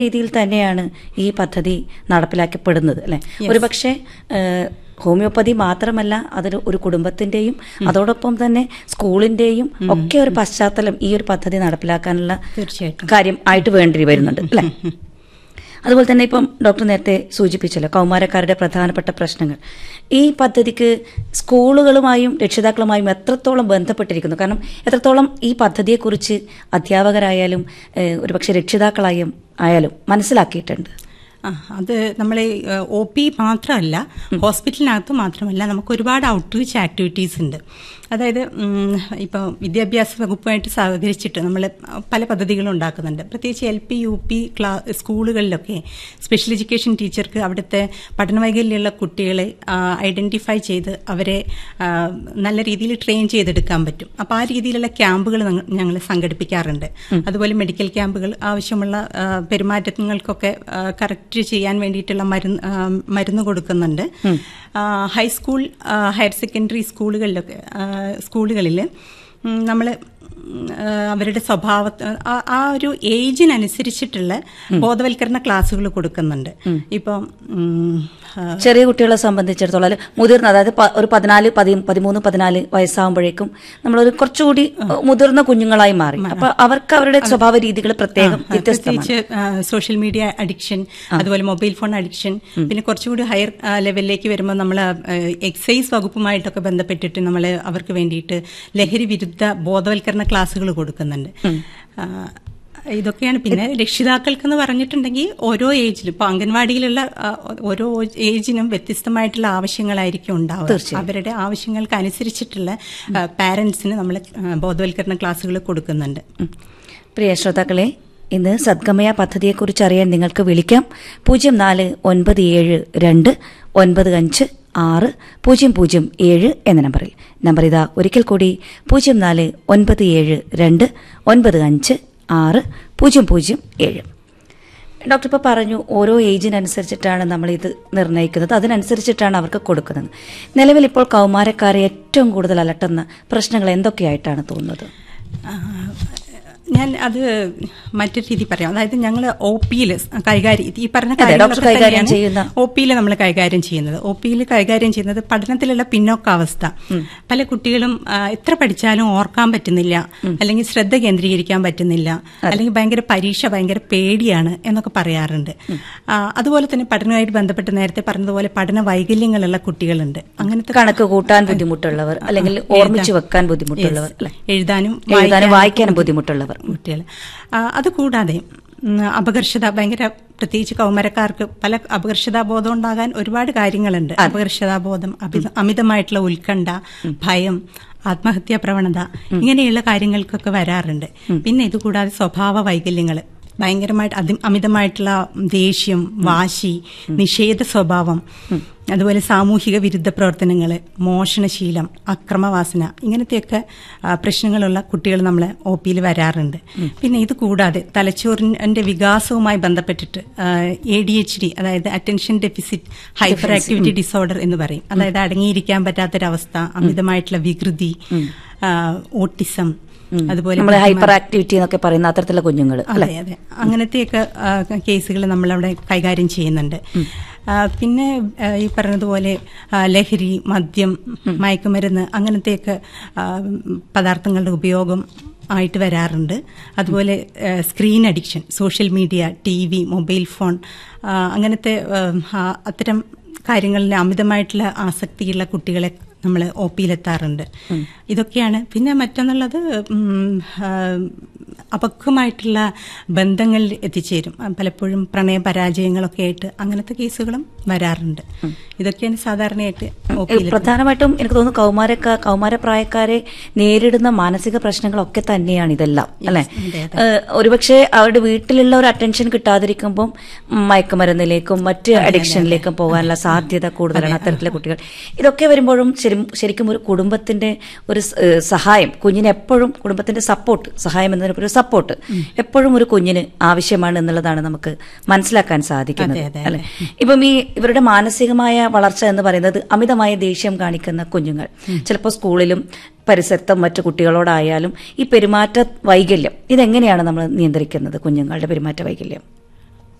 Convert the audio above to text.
രീതിയിൽ തന്നെയാണ് ഈ പദ്ധതി നടപ്പിലാക്കപ്പെടുന്നത് അല്ലെ ഒരുപക്ഷെ ഏഹ്, ഹോമിയോപ്പതി മാത്രമല്ല അതൊരു ഒരു കുടുംബത്തിന്റെയും അതോടൊപ്പം തന്നെ സ്കൂളിന്റെയും ഒക്കെ ഒരു പശ്ചാത്തലം ഈ ഒരു പദ്ധതി നടപ്പിലാക്കാനുള്ള തീർച്ചയായിട്ടും കാര്യം ആയിട്ട് വേണ്ടി വരുന്നുണ്ട് അല്ലെ അതുപോലെ തന്നെ ഇപ്പം ഡോക്ടർ നേരത്തെ സൂചിപ്പിച്ചല്ലോ കൗമാരക്കാരുടെ പ്രധാനപ്പെട്ട പ്രശ്നങ്ങൾ ഈ പദ്ധതിക്ക് സ്കൂളുകളുമായും രക്ഷിതാക്കളുമായും എത്രത്തോളം ബന്ധപ്പെട്ടിരിക്കുന്നു കാരണം എത്രത്തോളം ഈ പദ്ധതിയെക്കുറിച്ച് അധ്യാപകരായാലും ഏഹ്, ഒരുപക്ഷെ രക്ഷിതാക്കളായും ആയാലും മനസ്സിലാക്കിയിട്ടുണ്ട് ആ, അത് നമ്മളെ ഒ പി മാത്രമല്ല ഹോസ്പിറ്റലിനകത്ത് മാത്രമല്ല നമുക്ക് ഒരുപാട് ഔട്ട്റീച്ച് ആക്ടിവിറ്റീസ് ഉണ്ട് അതായത് ഇപ്പോൾ വിദ്യാഭ്യാസ വകുപ്പുമായിട്ട് സഹകരിച്ചിട്ട് നമ്മൾ പല പദ്ധതികളും ഉണ്ടാക്കുന്നുണ്ട് പ്രത്യേകിച്ച് എൽ പി യു പി ക്ലാ സ്കൂളുകളിലൊക്കെ സ്പെഷ്യൽ എഡ്യൂക്കേഷൻ ടീച്ചർക്ക് അവിടുത്തെ പഠനവൈകല്യമുള്ള കുട്ടികളെ ഐഡന്റിഫൈ ചെയ്ത് അവരെ ആ, നല്ല രീതിയിൽ ട്രെയിൻ ചെയ്തെടുക്കാൻ പറ്റും അപ്പോൾ ആ രീതിയിലുള്ള ക്യാമ്പുകൾ ഞങ്ങൾ സംഘടിപ്പിക്കാറുണ്ട് അതുപോലെ മെഡിക്കൽ ക്യാമ്പുകൾ ആവശ്യമുള്ള ആ, പെരുമാറ്റങ്ങൾക്കൊക്കെ കറക്റ്റ് ചെയ്യാൻ വേണ്ടിയിട്ടുള്ള മരുന്ന് ആ, മരുന്ന് കൊടുക്കുന്നുണ്ട് ആ, ഹൈസ്കൂൾ ആ, ഹയർ സെക്കൻഡറി സ്കൂളുകളിലൊക്കെ ആ, സ്കൂളുകളിൽ നമ്മൾ അവരുടെ സ്വഭാവ ആ- ആ ഒരു ഏജിനനുസരിച്ചിട്ടുള്ള ബോധവൽക്കരണ ക്ലാസ്സുകൾ കൊടുക്കുന്നുണ്ട് ഇപ്പം ഉം, ആ, ചെറിയ കുട്ടികളെ സംബന്ധിച്ചിടത്തോളം അല്ലെ മുതിർന്ന അതായത് പ- ഒരു പതിനാല് പതി- പതിമൂന്ന് പതിനാല് വയസ്സാകുമ്പോഴേക്കും നമ്മളൊരു കുറച്ചുകൂടി മുതിർന്ന കുഞ്ഞുങ്ങളായി മാറി അപ്പൊ അവർക്ക് അവരുടെ സ്വഭാവ രീതികൾ പ്രത്യേകം വ്യത്യസ്തമാണ് പ്രത്യേകിച്ച് സോഷ്യൽ മീഡിയ അഡിക്ഷൻ അതുപോലെ മൊബൈൽ ഫോൺ അഡിക്ഷൻ പിന്നെ കുറച്ചുകൂടി ഹയർ ലെവലിലേക്ക് വരുമ്പോൾ നമ്മൾ എക്സൈസ് വകുപ്പുമായിട്ടൊക്കെ ബന്ധപ്പെട്ടിട്ട് നമ്മൾ അവർക്ക് വേണ്ടിയിട്ട് ലഹരി വിരുദ്ധ ബോധവൽക്കരണ ക്ലാസ്സുകൾ കൊടുക്കുന്നുണ്ട് ആ, ഇതൊക്കെയാണ് പിന്നെ രക്ഷിതാക്കൾക്ക് എന്ന് പറഞ്ഞിട്ടുണ്ടെങ്കിൽ ഓരോ ഏജിലും ഇപ്പൊ അംഗൻവാടിയിലുള്ള ആ, ഓരോ ഏജിനും വ്യത്യസ്തമായിട്ടുള്ള ആവശ്യങ്ങളായിരിക്കും ഉണ്ടാവുക അവരുടെ ആവശ്യങ്ങൾക്ക് അനുസരിച്ചിട്ടുള്ള പാരന്റ്സിന് നമ്മൾ ബോധവൽക്കരണ ക്ലാസ്സുകൾ കൊടുക്കുന്നുണ്ട് പ്രിയ ശ്രോതാക്കളെ ഇന്ന് സദ്ഗമയ പദ്ധതിയെക്കുറിച്ച് അറിയാൻ നിങ്ങൾക്ക് വിളിക്കാം പൂജ്യം നാല് ഒൻപത് ഏഴ് രണ്ട് ഒൻപത് അഞ്ച് ആറ് പൂജ്യം പൂജ്യം ഏഴ് എന്ന നമ്പറിൽ നമ്പർ ഇതാ ഒരിക്കൽ കൂടി പൂജ്യം നാല് ഒൻപത് ഏഴ് രണ്ട് ഒൻപത് അഞ്ച് ആറ് പൂജ്യം പൂജ്യം ഏഴ് ഡോക്ടർ ഇപ്പോൾ പറഞ്ഞു ഓരോ ഏജിനനുസരിച്ചിട്ടാണ് നമ്മൾ ഇത് നിർണ്ണയിക്കുന്നത് അതിനനുസരിച്ചിട്ടാണ് അവർക്ക് കൊടുക്കുന്നത് നിലവിൽ ഇപ്പോൾ കൗമാരക്കാരെ ഏറ്റവും കൂടുതൽ അലട്ടുന്ന പ്രശ്നങ്ങൾ എന്തൊക്കെയായിട്ടാണ് തോന്നുന്നത് ആ, ഞാൻ അത് മറ്റൊരു രീതി പറയാം അതായത് ഞങ്ങൾ ഒ പിയിൽ കൈകാര്യം ഈ പറഞ്ഞ അതെ, ഡോക്ടർ കൈകാര്യം ചെയ്യുന്ന- ഒ പിയിൽ നമ്മൾ കൈകാര്യം ചെയ്യുന്നത് ഒ പിയിൽ കൈകാര്യം ചെയ്യുന്നത് പഠനത്തിലുള്ള പിന്നോക്കാവസ്ഥ പല കുട്ടികളും ആ, എത്ര പഠിച്ചാലും ഓർക്കാൻ പറ്റുന്നില്ല അല്ലെങ്കിൽ ശ്രദ്ധ കേന്ദ്രീകരിക്കാൻ പറ്റുന്നില്ല അല്ലെങ്കിൽ ഭയങ്കര പരീക്ഷ ഭയങ്കര പേടിയാണ് എന്നൊക്കെ പറയാറുണ്ട് ആ, അതുപോലെ തന്നെ പഠനവുമായിട്ട് ബന്ധപ്പെട്ട് നേരത്തെ പറഞ്ഞതുപോലെ പഠന വൈകല്യങ്ങളുള്ള കുട്ടികളുണ്ട് അങ്ങനത്തെ കണക്ക് കൂട്ടാൻ ബുദ്ധിമുട്ടുള്ളവർ അല്ലെങ്കിൽ ഓർമ്മിച്ചു വെക്കാൻ ബുദ്ധിമുട്ടുള്ളവർ അല്ലെ എഴുതാനും എഴുതാനും വായിക്കാനും ബുദ്ധിമുട്ടുള്ളവർ കുട്ടികൾ അതുകൂടാതെ ഉം, അപകർഷത ഭയങ്കര പ്രത്യേകിച്ച് കൗമരക്കാർക്ക് പല അപകർഷതാബോധം ഉണ്ടാകാൻ ഒരുപാട് കാര്യങ്ങളുണ്ട് അപകർഷതാബോധം അമിത- അമിതമായിട്ടുള്ള ഉത്കണ്ഠ ഭയം ആത്മഹത്യാ പ്രവണത ഇങ്ങനെയുള്ള കാര്യങ്ങൾക്കൊക്കെ വരാറുണ്ട് പിന്നെ ഇതുകൂടാതെ സ്വഭാവ വൈകല്യങ്ങൾ ഭയങ്കരമായിട്ട് അതി അമിതമായിട്ടുള്ള ദേഷ്യം വാശി നിഷേധ സ്വഭാവം അതുപോലെ സാമൂഹിക വിരുദ്ധ പ്രവർത്തനങ്ങൾ മോഷണശീലം അക്രമവാസന ഇങ്ങനത്തെയൊക്കെ ആ, പ്രശ്നങ്ങളുള്ള കുട്ടികൾ നമ്മളെ ഒ പിയിൽ വരാറുണ്ട് പിന്നെ ഇത് കൂടാതെ തലച്ചോറിന്റെ വികാസവുമായി ബന്ധപ്പെട്ടിട്ട് എ ഡി എച്ച് ഡി അതായത് attention deficit hyperactivity disorder എന്ന് പറയും അതായത് അടങ്ങിയിരിക്കാൻ പറ്റാത്തൊരവസ്ഥ അമിതമായിട്ടുള്ള വികൃതി ആ, ഓട്ടിസം അതുപോലെ നമ്മൾ ഹൈപ്പർ ആക്ടിവിറ്റി എന്നൊക്കെ പറയുന്ന അത്തരത്തിലുള്ള കുഞ്ഞുങ്ങൾ അതെ അതെ അങ്ങനത്തെയൊക്കെ കേസുകൾ നമ്മളവിടെ കൈകാര്യം ചെയ്യുന്നുണ്ട് ആ, പിന്നെ ആ, ഈ പറഞ്ഞതുപോലെ ആ, ലഹരി മദ്യം മയക്കുമരുന്ന് അങ്ങനത്തെയൊക്കെ ആ, പദാർത്ഥങ്ങളുടെ ഉപയോഗം ആയിട്ട് വരാറുണ്ട് അതുപോലെ ആ, screen addiction social media T V mobile phone ആ, അങ്ങനത്തെ ആ, അത്തരം കാര്യങ്ങളിൽ അമിതമായിട്ടുള്ള ആസക്തിയുള്ള കുട്ടികളെ നമ്മൾ ഒ പിയിലെത്താറുണ്ട് ഇതൊക്കെയാണ് പിന്നെ മറ്റൊന്നുള്ളത് ഉം, ആ, അപക്വമായിട്ടുള്ള ബന്ധങ്ങളിൽ എത്തിച്ചേരും ആ, പലപ്പോഴും പ്രണയ പരാജയങ്ങളൊക്കെ ആയിട്ട് അങ്ങനത്തെ കേസുകളും വരാറുണ്ട് ഇതൊക്കെയാണ് സാധാരണയായിട്ട് ഒ പിയിൽ പ്രധാനമായിട്ടും എനിക്ക് തോന്നുന്നു കൗമാരക്ക കൗമാരപ്രായക്കാരെ നേരിടുന്ന മാനസിക പ്രശ്നങ്ങളൊക്കെ തന്നെയാണ് ഇതെല്ലാം അല്ലെ ഏഹ്, ഒരുപക്ഷെ അവരുടെ വീട്ടിലുള്ള ഒരു അറ്റൻഷൻ കിട്ടാതിരിക്കുമ്പോൾ മയക്കുമരുന്നിലേക്കും മറ്റ് അഡിക്ഷനിലേക്കും പോകാനുള്ള സാധ്യത കൂടുതലാണ് അത്തരത്തിലെ കുട്ടികൾ ഇതൊക്കെ വരുമ്പോഴും ശരി- ശരിക്കും ഒരു കുടുംബത്തിന്റെ ഒരു സ്- ഏഹ്, സഹായം കുഞ്ഞിന് എപ്പോഴും കുടുംബത്തിന്റെ സപ്പോർട്ട് സഹായം എന്നതിന് ഒരു സപ്പോർട്ട് എപ്പോഴും ഒരു കുഞ്ഞിന് ആവശ്യമാണ് എന്നുള്ളതാണ് നമുക്ക് മനസ്സിലാക്കാൻ സാധിക്കുന്നത് അതെ, അതെ, അല്ലെ ഇപ്പം ഈ ഇവരുടെ മാനസികമായ വളർച്ച എന്ന് പറയുന്നത് അമിതമായ ദേഷ്യം കാണിക്കുന്ന കുഞ്ഞുങ്ങൾ ചിലപ്പോൾ സ്കൂളിലും പരിസരത്തും മറ്റു കുട്ടികളോടായാലും ഈ പെരുമാറ്റ വൈകല്യം ഇതെങ്ങനെയാണ് നമ്മൾ നിയന്ത്രിക്കുന്നത് കുഞ്ഞുങ്ങളുടെ പെരുമാറ്റ വൈകല്യം